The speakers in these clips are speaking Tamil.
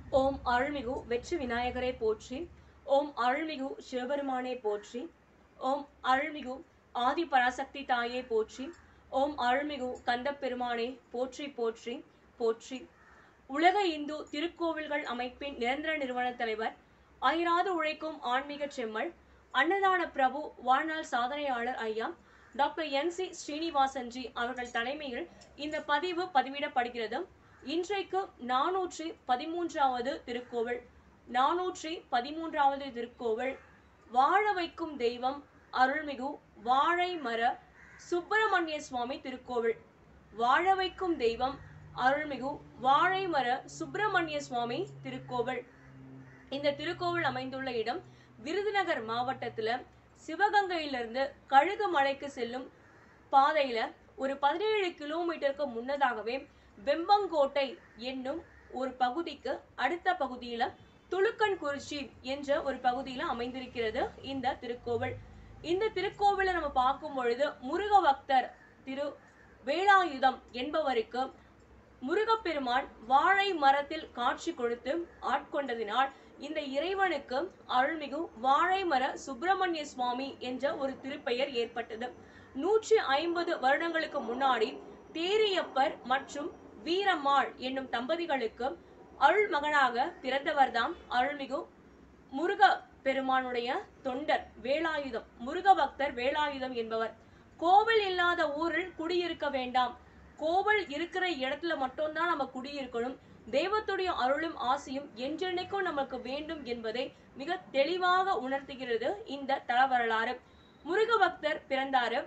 ஓம் அருள்மிகு வெற்றி விநாயகரை போற்றி ஓம் அருள்மிகு சிவபெருமானை போற்றி ஓம் அருள்மிகு ஆதி பராசக்தி தாயை போற்றி ஓம் அருள்மிகு கந்தப் பெருமானை போற்றி போற்றி போற்றி உலக இந்து திருக்கோவில்கள் அமைப்பின் நிரந்தர நிறுவன தலைவர் அயராது உழைக்கும் ஆன்மீக செம்மல் அன்னதான பிரபு வாழ்நாள் சாதனையாளர் ஐயா டாக்டர் என் சி ஸ்ரீனிவாசன்ஜி அவர்கள் தலைமையில் இந்த பதிவு பதிவிடப்படுகிறது இன்றைக்கு நானூற்றி பதிமூன்றாவது திருக்கோவில் நானூற்றி பதிமூன்றாவது திருக்கோவில் வாழ வைக்கும் தெய்வம் அருள்மிகு வாழை மர சுப்பிரமணிய சுவாமி திருக்கோவில் வாழ வைக்கும் தெய்வம் அருள்மிகு வாழை மர சுப்பிரமணிய சுவாமி திருக்கோவில் இந்த திருக்கோவில் அமைந்துள்ள இடம் விருதுநகர் மாவட்டத்துல சிவகங்கையிலிருந்து கழுகு மலைக்கு செல்லும் பாதையில ஒரு பதினேழு கிலோமீட்டருக்கு முன்னதாகவே வெம்பங்கோட்டை என்னும் ஒரு பகுதிக்கு அடுத்த பகுதியில துளுக்கன்குறிச்சி என்ற ஒரு பகுதியில அமைந்திருக்கிறது இந்த திருக்கோவில் இந்த திருக்கோவிலை நம்ம பார்க்கும் பொழுது முருக பக்தர் திரு வேலாயுதம் என்பவருக்கு முருகப்பெருமான் வாழை மரத்தில் காட்சி கொடுத்து ஆட்கொண்டதினால் இந்த இறைவனுக்கு அருள்மிகு வாழை மர சுப்பிரமணிய சுவாமி என்ற ஒரு திருப்பெயர் ஏற்பட்டது நூற்றி ஐம்பது வருடங்களுக்கு முன்னாடி தேரியப்பர் மற்றும் வீரம்மாள் என்னும் தம்பதிகளுக்கு அருள் மகனாக பிறந்தவர்தாம் அருள்மிகு முருக பெருமானுடைய தொண்டர் வேலாயுதம் முருக பக்தர் வேலாயுதம் என்பவர் கோவில் இல்லாத ஊரில் குடியிருக்க வேண்டாம் கோவில் இருக்கிற இடத்துல மட்டும்தான் நம்ம குடியிருக்கணும் தெய்வத்துடைய அருளும் ஆசையும் என்றென்னைக்கும் நமக்கு வேண்டும் என்பதை மிக தெளிவாக உணர்த்துகிறது இந்த தல வரலாறு முருக பக்தர் பிறந்தாரு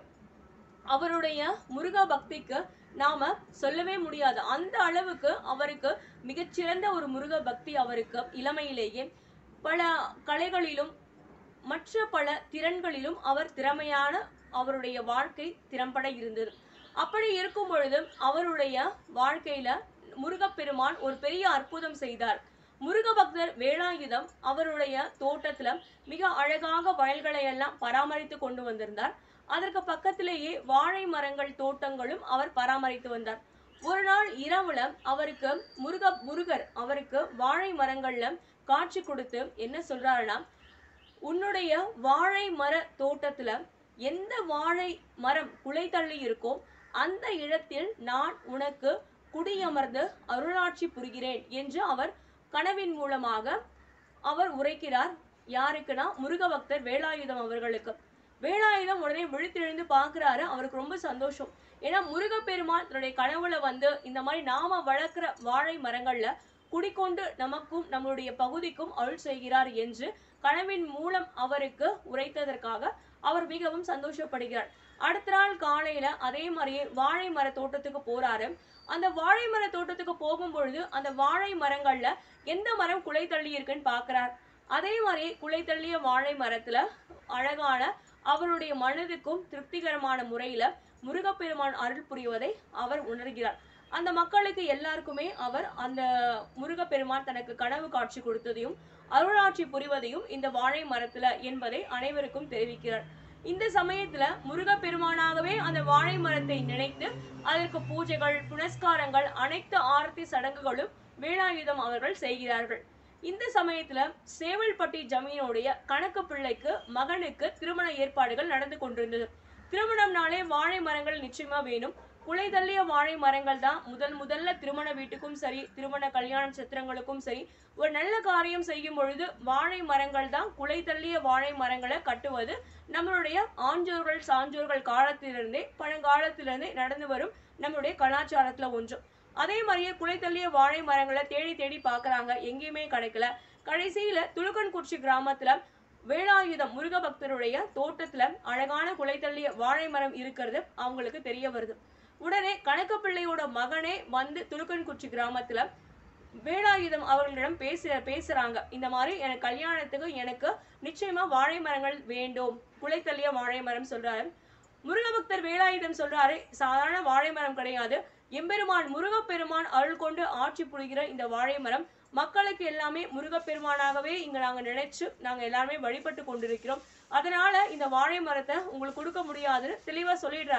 அவருடைய முருக பக்திக்கு நாம சொல்லவே முடியாது அந்த அளவுக்கு அவருக்கு மிகச்சிறந்த ஒரு முருக பக்தி அவருக்கு இளமையிலேயே பல கலைகளிலும் மற்ற பல திறன்களிலும் அவர் திறமையான அவருடைய வாழ்க்கை திறம்பட இருந்தது அப்படி இருக்கும் பொழுது அவருடைய வாழ்க்கையில முருகப்பெருமான் ஒரு பெரிய அற்புதம் செய்தார் முருக பக்தர் வேலாயுதம் அவருடைய தோட்டத்துல மிக அழகாக வயல்களை எல்லாம் பராமரித்து கொண்டு வந்திருந்தார் அதற்கு பக்கத்திலேயே வாழை மரங்கள் தோட்டங்களும் அவர் பராமரித்து வந்தார் ஒரு நாள் இரவுல அவருக்கு முருக முருகர் அவருக்கு வாழை மரங்கள்ல காட்சி கொடுத்து என்ன சொல்றாருன்னா உன்னுடைய வாழை மர தோட்டத்துல எந்த வாழை மரம் குலை தள்ளி இருக்கோ அந்த இடத்தில் நான் உனக்கு குடியமர்ந்து அருளாட்சி புரிகிறேன் என்று அவர் கனவின் மூலமாக அவர் உரைக்கிறார் யாருக்குன்னா முருக பக்தர் வேலாயுதம் அவர்களுக்கு வேலாயுதம் உடனே விழித்தெழுந்து பார்க்கிறாரு அவருக்கு ரொம்ப சந்தோஷம் ஏன்னா முருகப்பெருமான் தன்னுடைய கனவுல வந்து இந்த மாதிரி நாம வளர்க்கிற வாழை மரங்கள்ல குடிக்கொண்டு நமக்கும் நம்மளுடைய பகுதிக்கும் அருள் செய்கிறார் என்று கனவின் மூலம் அவருக்கு உரைத்ததற்காக அவர் மிகவும் சந்தோஷப்படுகிறார் அடுத்த நாள் காலையில அதே மாதிரியே வாழை மர தோட்டத்துக்கு போறாரு அந்த வாழை மர தோட்டத்துக்கு போகும் பொழுது அந்த வாழை மரங்கள்ல எந்த மரம் குலை தள்ளி இருக்குன்னு பார்க்கறார் அதே மாதிரி குலை தள்ளிய வாழை மரத்துல அழகான அவருடைய மனதுக்கும் திருப்திகரமான முறையில முருகப்பெருமான் அருள் புரிவதை அவர் உணர்கிறார் அந்த மக்களுக்கு எல்லாருக்குமே அவர் அந்த முருகப்பெருமான் தனக்கு கனவு காட்சி கொடுத்ததையும் அருளாட்சி புரிவதையும் இந்த வாழை மரத்துல என்பதை அனைவருக்கும் தெரிவிக்கிறார் இந்த சமயத்துல முருகப்பெருமானாகவே அந்த வாழை மரத்தை நினைத்து அதற்கு பூஜைகள் புனஸ்காரங்கள் அனைத்து ஆரத்தி சடங்குகளும் வேலாயுதம் அவர்கள் செய்கிறார்கள் இந்த சமயத்துல சேவல்பட்டி ஜமீனுடைய கணக்கு பிள்ளைக்கு மகனுக்கு திருமண ஏற்பாடுகள் நடந்து கொண்டிருந்தது திருமணம்னாலே வாழை மரங்கள் நிச்சயமா வேணும் குலை தள்ளிய வாழை மரங்கள் தான் முதல் முதல்ல திருமண வீட்டுக்கும் சரி திருமண கல்யாண சத்திரங்களுக்கும் சரி ஒரு நல்ல காரியம் செய்யும் பொழுது வாழை மரங்கள் தான் குலை தள்ளிய வாழை மரங்களை கட்டுவது நம்மளுடைய ஆஞ்சோர்கள் சான்றோர்கள் காலத்திலிருந்தே பழங்காலத்திலிருந்தே நடந்து வரும் நம்மளுடைய கலாச்சாரத்துல ஒன்று அதே மாதிரியே குலை தள்ளிய வாழை மரங்களை தேடி தேடி பார்க்கறாங்க எங்கேயுமே கிடைக்கல கடைசியில துலுக்கன்குறிச்சி கிராமத்துல வேலாயுதம் முருக பக்தருடைய தோட்டத்துல அழகான குலை தள்ளிய வாழை மரம் இருக்கிறது அவங்களுக்கு தெரிய வருது உடனே கணக்கப்பிள்ளையோட மகனே வந்து துலுக்கன்குறிச்சி கிராமத்துல வேலாயுதம் அவர்களிடம் பேச பேசுறாங்க இந்த மாதிரி எனக்கு கல்யாணத்துக்கு எனக்கு நிச்சயமா வாழை மரங்கள் வேண்டும் குலை தள்ளிய வாழை மரம் சொல்றாரு முருகபக்தர் வேலாயுதம் சொல்றாரு சாதாரண வாழை மரம் கிடையாது எம்பெருமான் முருகப்பெருமான் அருள் கொண்டு ஆட்சி புரிகிற இந்த வாழை மரம் மக்களுக்கு எல்லாமே முருகப்பெருமானாகவே இங்க நாங்க நினைச்சு நாங்க எல்லாருமே வழிபட்டு கொண்டிருக்கிறோம் அதனால இந்த வாழை மரத்தை உங்களுக்கு கொடுக்க முடியாதுன்னு தெளிவா சொல்லிடுறார்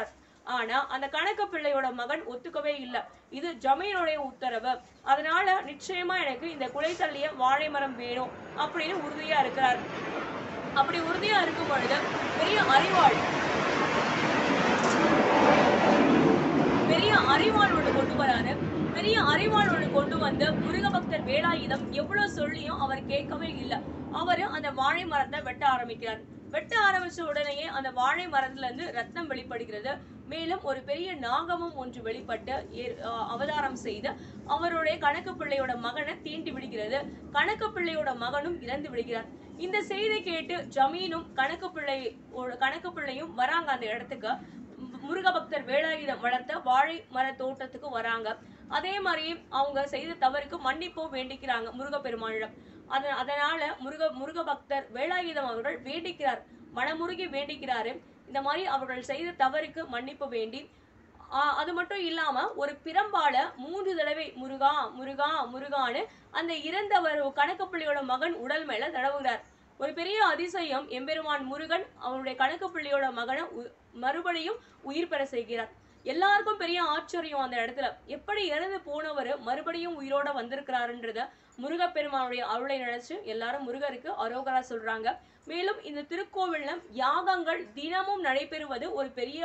ஆனா அந்த கணக்கு பிள்ளையோட மகன் ஒத்துக்கவே இல்லை இது ஜமீனுடைய உத்தரவு அதனால நிச்சயமா எனக்கு இந்த குலை தள்ளிய வாழை மரம் வேணும் அப்படின்னு உறுதியா இருக்கிறார் அப்படி உறுதியா இருக்கும் பொழுது பெரிய அறிவாள் பெரிய அறிவாள் ஒன்று கொண்டு வராரு பெரிய அறிவாள் ஒன்று கொண்டு வந்து முருகபக்தர் வேலாயுதம் எவ்வளவு சொல்லியும் அவர் கேட்கவே இல்லை அவரு அந்த வாழை மரத்தை வெட்ட ஆரம்பிக்கிறார் வெட்ட ஆரம்பிச்ச உடனேயே அந்த வாழை மரத்துல இருந்து ரத்னம் வெளிப்படுகிறது மேலும் ஒரு பெரிய நாகமும் ஒன்று வெளிப்பட்டு ஏ- அஹ் அவதாரம் செய்து அவருடைய கணக்கு பிள்ளையோட மகனை தீண்டி விடுகிறது கணக்கு பிள்ளையோட மகனும் இறந்து விடுகிறார் இந்த செய்தி கேட்டு ஜமீனும் கணக்கு பிள்ளை கணக்கு பிள்ளையும் வராங்க அந்த இடத்துக்கு மு- முருகபக்தர் வேலாயுதம் வளர்த்த வாழை மர தோட்டத்துக்கு வராங்க அதே மாதிரி அவங்க செய்த தவறுக்கு மன்னிப்பும் வேண்டிக்கிறாங்க முருகப்பெருமானிடம் அத அதனால முருக முருக பக்தர் வேலாயுதம் அவர்கள் வேண்டிக்கிறார் மனமுருகி வேண்டிக்கிறாரு இந்த மாதிரி அவர்கள் செய்த தவறுக்கு மன்னிப்பு வேண்டி ஆஹ் அது மட்டும் இல்லாம ஒரு பிரம்பால மூன்று தடவை முருகா முருகா முருகான்னு அந்த இறந்தவர் கணக்கு பிள்ளையோட மகன் உடல் மேல தடவுகிறார் ஒரு பெரிய அதிசயம் எம்பெருமான் முருகன் அவருடைய கணக்கு பிள்ளையோட மகனை உ- மறுபடியும் உயிர் பெற செய்கிறார் எல்லாருக்கும் பெரிய ஆச்சரியம் அந்த இடத்துல எப்படி இறந்து போனவர் மறுபடியும் உயிரோட வந்திருக்கிறாருன்றத முருகப்பெருமானுடைய அருளை நினைச்சு எல்லாரும் முருகருக்கு அரோகரா சொல்றாங்க மேலும் இந்த திருக்கோவில்ல யாகங்கள் தினமும் நடைபெறுவது ஒரு பெரிய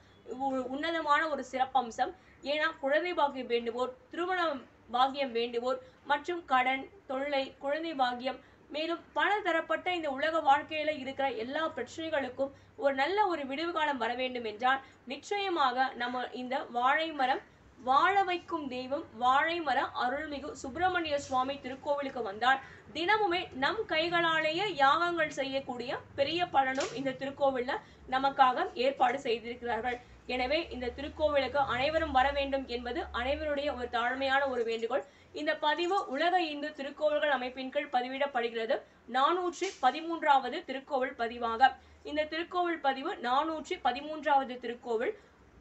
உ- உன்னதமான ஒரு சிறப்பம்சம் ஏன்னா குழந்தை பாக்கியம் வேண்டுவோர் திருமண பாக்கியம் வேண்டுவோர் மற்றும் கடன் தொல்லை குழந்தை பாக்கியம் மேலும் பல தரப்பட்ட இந்த உலக வாழ்க்கையில இருக்கிற எல்லா பிரச்சனைகளுக்கும் ஒரு நல்ல ஒரு விடுவு காலம் வர வேண்டும் என்றால் நிச்சயமாக நம்ம இந்த வாழை மரம் வாழ வைக்கும் தெய்வம் வாழை மர அருள்மிகு சுப்பிரமணிய சுவாமி திருக்கோவிலுக்கு வந்தால் தினமுமே நம் கைகளாலேயே யாகங்கள் செய்யக்கூடிய பெரிய பலனும் இந்த திருக்கோவில்ல நமக்காக ஏற்பாடு செய்திருக்கிறார்கள் எனவே இந்த திருக்கோவிலுக்கு அனைவரும் வர வேண்டும் என்பது அனைவருடைய ஒரு தாழ்மையான ஒரு வேண்டுகோள் இந்த பதிவு உலக இந்து திருக்கோவில்கள் அமைப்பின் கீழ் பதிவிடப்படுகிறது நானூற்றி பதிமூன்றாவது திருக்கோவில் பதிவாக இந்த திருக்கோவில் பதிவு நானூற்றி பதிமூன்றாவது திருக்கோவில்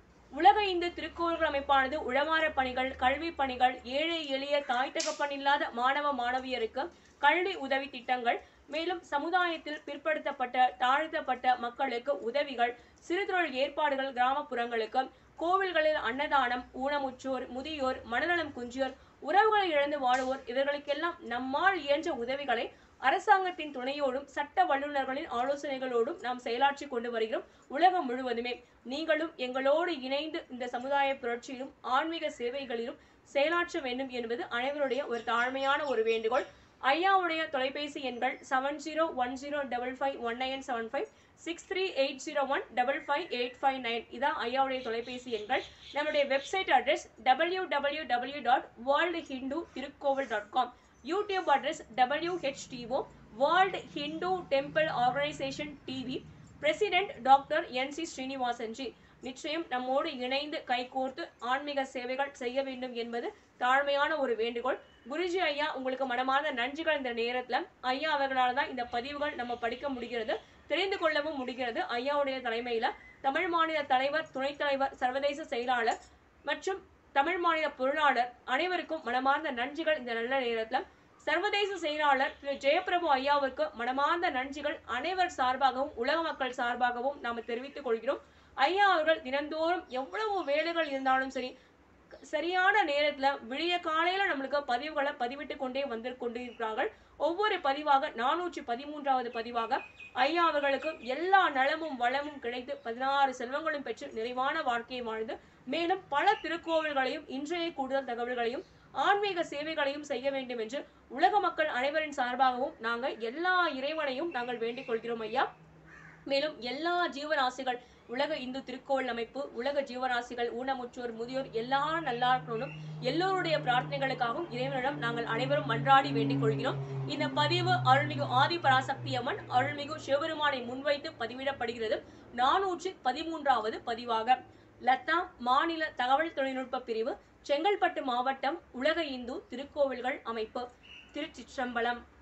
உலக இந்து திருக்கோவில்கள் அமைப்பானது உழவார பணிகள் கல்வி பணிகள் ஏழை எளிய தாய் தகப்பன் இல்லாத மாணவ மாணவியருக்கு கல்வி உதவி திட்டங்கள் மேலும் சமுதாயத்தில் பிற்படுத்தப்பட்ட தாழ்த்தப்பட்ட மக்களுக்கு உதவிகள் சிறுதொழில் ஏற்பாடுகள் கிராமப்புறங்களுக்கு கோவில்களில் அன்னதானம் ஊனமுற்றோர் முதியோர் மனநலம் குன்றியோர் உறவுகளை இழந்து வாழுவோர் இவர்களுக்கெல்லாம் நம்மால் இயன்ற உதவிகளை அரசாங்கத்தின் துணையோடும் சட்ட வல்லுநர்களின் ஆலோசனைகளோடும் நாம் செயலாற்றி கொண்டு வருகிறோம் உலகம் முழுவதுமே நீங்களும் எங்களோடு இணைந்து இந்த சமுதாய புரட்சியிலும் ஆன்மீக சேவைகளிலும் செயலாற்ற வேண்டும் என்பது அனைவருடைய ஒரு தாழ்மையான ஒரு வேண்டுகோள் ஐயாவுடைய தொலைபேசி எண்கள் seven zero one zero double five one nine seven five six three eight zero one double five eight five nine இதான் ஐயாவுடைய தொலைபேசி எண்கள் நம்முடைய website address W W W dot world Hindu Thirukovil dot com YouTube address WHTO world Hindu temple organisation TV president doctor N C Srinivasan ji நிச்சயம் நம்மோடு இணைந்து கைகோர்த்து ஆன்மீக சேவைகள் செய்ய வேண்டும் என்பது தாழ்மையான ஒரு வேண்டுகோள் குருஜி ஐயா உங்களுக்கு மனமார்ந்த நன்றிகள் இந்த நேரத்துல ஐயா அவர்களால் தான் இந்த பதிவுகள் நம்ம படிக்க முடிகிறது தெரிந்து கொள்ளவும் முடிகிறது ஐயாவுடைய தலைமையில தமிழ் மாநில தலைவர் துணைத் தலைவர் சர்வதேச செயலாளர் மற்றும் தமிழ் மாநில பொருளாளர் அனைவருக்கும் மனமார்ந்த நன்றிகள் இந்த நல்ல நேரத்துல சர்வதேச செயலாளர் திரு ஜெயபிரபு ஐயாவிற்கு மனமார்ந்த நன்றிகள் அனைவர் சார்பாகவும் உலக மக்கள் சார்பாகவும் நாம் தெரிவித்துக் கொள்கிறோம் ஐயா அவர்கள் தினந்தோறும் எவ்வளவு வேலைகள் இருந்தாலும் சரி க- சரியான நேரத்துல விடிய காலையில நம்மளுக்கு பதிவுகளை பதிவிட்டு கொண்டே வந்து கொண்டிருக்கிறார்கள் ஒவ்வொரு பதிவாக நானூற்றி பதிமூன்றாவது பதிவாக ஐயா அவர்களுக்கு எல்லா நலமும் வளமும் கிடைத்து பதினாறு செல்வங்களும் பெற்று நிறைவான வாழ்க்கையை வாழ்ந்து மேலும் பல திருக்கோவில்களையும் இன்றைய கூடுதல் தகவல்களையும் ஆன்மீக சேவைகளையும் செய்ய வேண்டும் என்று உலக மக்கள் அனைவரின் சார்பாகவும் நாங்கள் எல்லா இறைவனையும் நாங்கள் வேண்டிக் கொள்கிறோம் ஐயா மேலும் எல்லா ஜீவராசிகள் உலக இந்து திருக்கோவில் அமைப்பு உலக ஜீவராசிகள் ஊனமுற்றோர் முதியோர் எல்லாரும் நல்லா இருக்கணும் எல்லோருடைய பிரார்த்தனைகளுக்காகவும் இறைவனிடம் நாங்கள் அனைவரும் மன்றாடி வேண்டிக் கொள்கிறோம் இந்த பதிவு அருள்மிகு ஆதி பராசக்தி அம்மன் அருள்மிகு சிவபெருமானை முன்வைத்து பதிவிடப்படுகிறது நானூற்றி பதிமூன்றாவது பதிவாக லதா மாநில தகவல் தொழில்நுட்ப பிரிவு செங்கல்பட்டு மாவட்டம் உலக இந்து திருக்கோவில்கள் அமைப்பு திருச்சிற்றம்பலம்